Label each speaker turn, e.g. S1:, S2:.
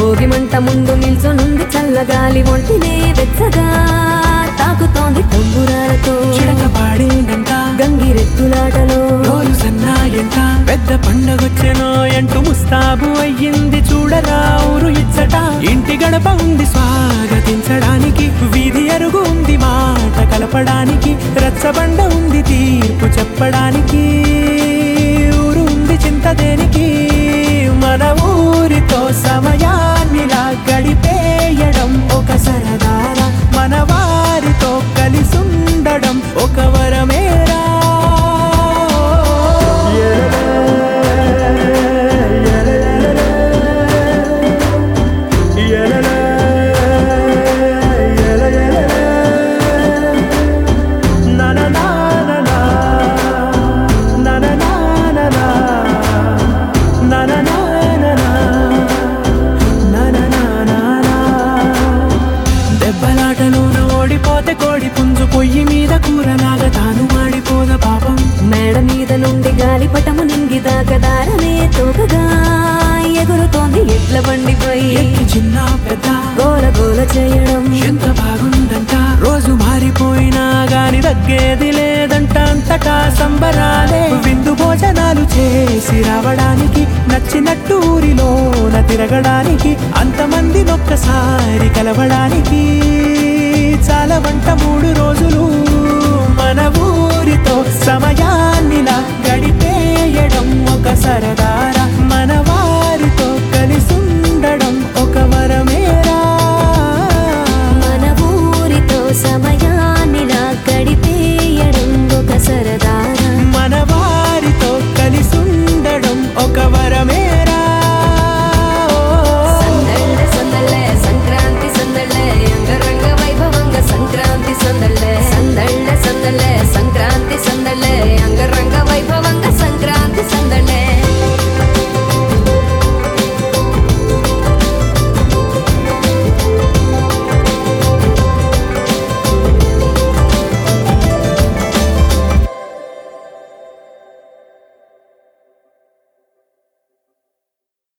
S1: భోగి మంట ముందు నిల్చొనుంది చల్లగాలి ఒంటినే వెచ్చగా తాకుతోంది తంబురాలతో
S2: చిడక పాడేండంట
S1: గంగిరెద్దులాటలో
S2: రోజు సన్నాయంట పెద్ద పండగొచ్చెనో ఎంటూ ముస్తాబు అయ్యింది చూడరా ఊరు ఇచ్చట ఇంటి గడప ఉంది స్వాగతించడానికి వీధి అరుగు ఉంది మాట కలపడానికి రచ్చబండ ఉంది తీర్పు చెప్పడానికి ఊరు ఉంది చింత దేనికి మన ఊరితో సమయాన్నిలా గడిపేయడం ఒక సరదారా మన వారితో కలిసుండడం ఒక వరమేరా Na na na na na na na na na na na na na na నా నా నా నా నా. దెబ్బలాటలోన ఓడిపోతే కోడి పుంజు పొయ్యి మీద కూరలాగా తాను మాడిపోద పాపం
S1: మేడ మీద నుండి గాలిపటము నింగి దాకదారనే తోకగా ఎగురుతోంది ఎడ్ల బండిపై
S2: ఎక్కి చిన్న పెద్ద
S1: గోల గోల చేయడం
S2: ఎంత బాగుందంట రోజు మారిపోయినా గాని తగ్గేది లేదంట అంతటా సంబరాలే విందు భోజనాలు చేసి రావడానికి నచ్చినట్టు ఊరిలోన తిరగడానికి అంతమంది ఒక్కసారి కలవడానికి చాలా వంట మూడు రోజులు మన ఊరితో సమయాన్నిలా గడిపేయడం ఒక సరదా